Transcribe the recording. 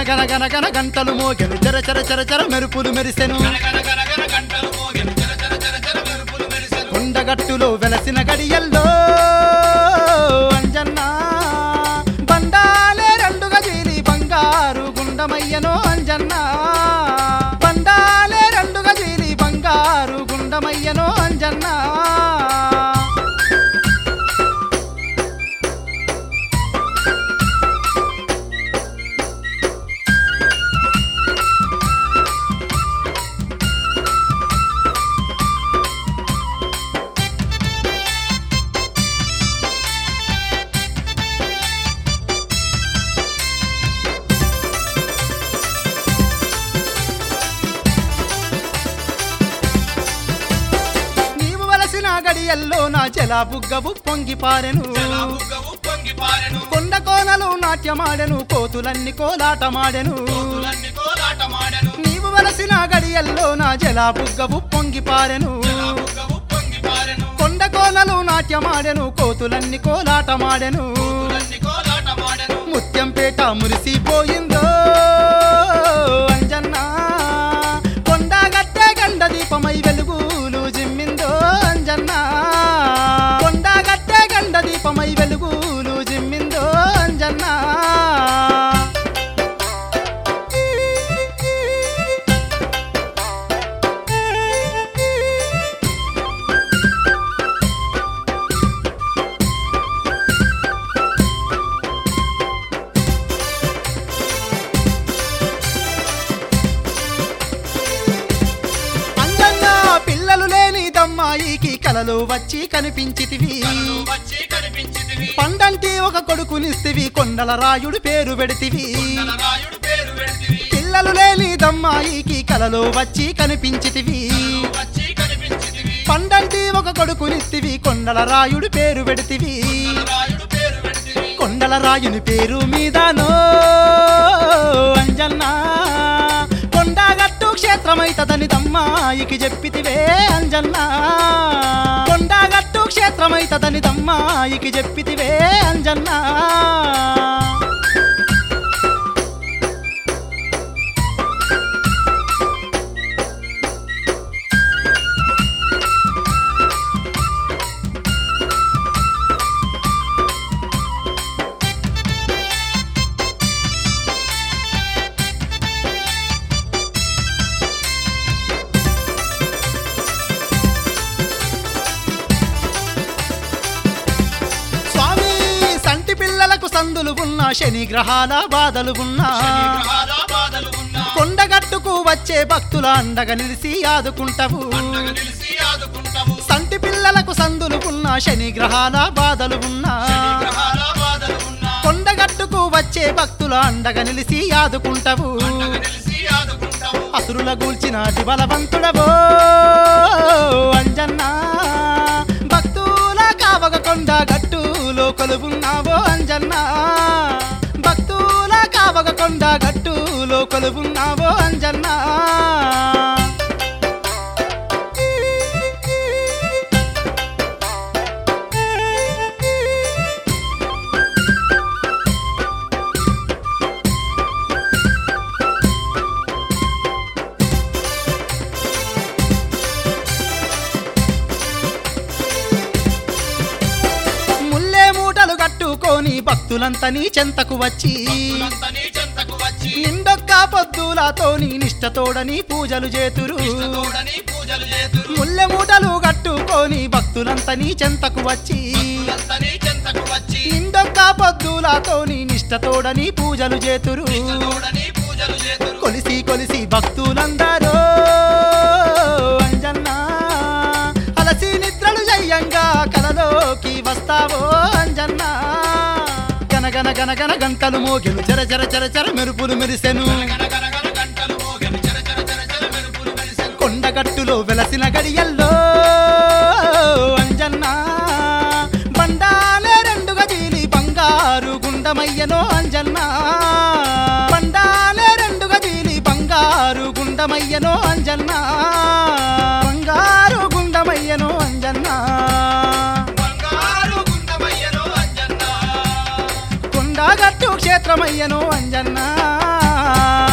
గన గన గన గంటలు మోగెను చర చర చర చర మెరుపులు మెరిసెను గనగనగనగన గంటలు మోగెను చర చర చర చర మెరుపులు మెరిసెను. కొండగట్టులో వెలసిన గడియల్లో అంజన్న బండాలే రెండు గజీలి బంగారు గుండమయ్యను అంజన్న బండాలే రెండు గజీలి బంగారు గుండమయ్యను అంజన్న నీవు వలసిన గడియల్లో నా జల బుగ్గవు పొంగి పారెను జలబుగ్గవు పొంగి పారెను. కొండ కోనలు నాట్యమాడెను కోతులన్నీ కోలాటమాడెను కోతులన్నీ కోలాటమాడెను. నీవు వలసిన గడియల్లో నా జల బుగ్గవు పొంగి పారెను జలబుగ్గవు పొంగి పారెను. కొండ కోనలు నాట్యమాడెను కోతులన్నీ కోలాటమాడెను కోతులన్నీ కోలాటమాడెను. ముత్యంపేట మురిసిపోయిందో అంజన్న కొండ గట్టె గండ దీపమై వెలుగులు జిమ్మిందో అంజన్న కొండ గట్టె గండ దీపమై వెలుగులు జిమ్మిందో అంజన్న అంజన్న పిల్లలు లేని దమ్మాయికి కలలు వచ్చి కనిపించితివి కలలు వచ్చి కనిపించితివి. పండంటి ఒక కొడుకునిస్తివి కొండల రాయుడు పేరు పెడితివి నలరాయుడు పేరు పెడితివి. పిల్లలు లేని దమ్మాయికి కలలో వచ్చి కనిపించితివి వచ్చి కనిపించితివి. పండంటి ఒక కొడుకునిస్తివి కొండల రాయుడు పేరు పెడితివి నలరాయుడు పేరు పెడితివి. కొండల రాయుని పేరు మీదనో అంజన్న కొండగట్టు క్షేత్రమైతదని దమ్మాయికి చెప్పితివే అంజన్న కొండగట్టు క్షేత్రమైతదని దమ్మాయికి చెప్పితివే అంజన్న స్వామి సంటి పిల్లలకు సందులు ఉన్నా శని గ్రహాల బాధలు ఉన్నా శనిగ్రహాల బాధలు ఉన్నా. కొండగట్టుకు వచ్చే భక్తుల అండగా నిలిసి ఆదుకుంటావు అండగా నిలిసి ఆదుకుంటావు. సంటి పిల్లలకు సందులు ఉన్నా శని గ్రహాల బాధలు ఉన్నా శనిగ్రహాల బాధలు ఉన్నా. కొండగట్టుకు వచ్చే భక్తుల అండగా నిలిసి ఆదుకుంటావు అండగా నిలిసి ఆదుకుంటావు. అసురుల గూల్చిన అతి బలవంతుడవో అంజన్న భక్తుల కావగ కొండ గట్టులో కొలువున్నావో అంజన్న భక్తుల కావగ కొండ గట్టులో కొలువున్నావో అంజన్న ముల్లే మూటలు కట్టుకొని భక్తులంతా నీ చెంతకు వచ్చి భక్తులంతా నీ చెంతకు వచ్చి నిండొక్క పొద్దులతోని నిష్టతోడని పూజలు చేతురు తోడని పూజలు చేతురు. ముల్లె మూటలు కట్టుకొని భక్తులంతా నీ చెంతకు వచ్చి భక్తులంతా నీ చెంతకు వచ్చి నిండొక్క పొద్దులతోని నిష్టతోడని పూజలు చేతురు తోడని పూజలు చేతురు. కొలిసి కొలిసి భక్తులందరూ అంజన్న అలసి నిద్రలు జయ్యంగా కలలోకి వస్తావో అంజన్న గనగన గనగన గంటలు మోగెను చర చర చర చర మెరుపులు మెరిసెను గనగనగన గంటలు మోగెను. చర చర చర చర మెరుపులు మెరిసెను. కొండగట్టులో వెలసిన గడియల్లో అంజన్న బండాలే రెండు గజీలి బంగారు గుండమయ్యనో అంజన్న బండాలే రెండు గజీలి బంగారు గుండమయ్యనో అంజన్న బంగారు గుండమయ్యనో అంజన్న బంగారు గుండమయ్యను అంజన్న. కొండ కొండగట్టు క్షేత్రమయ్యను అంజన్న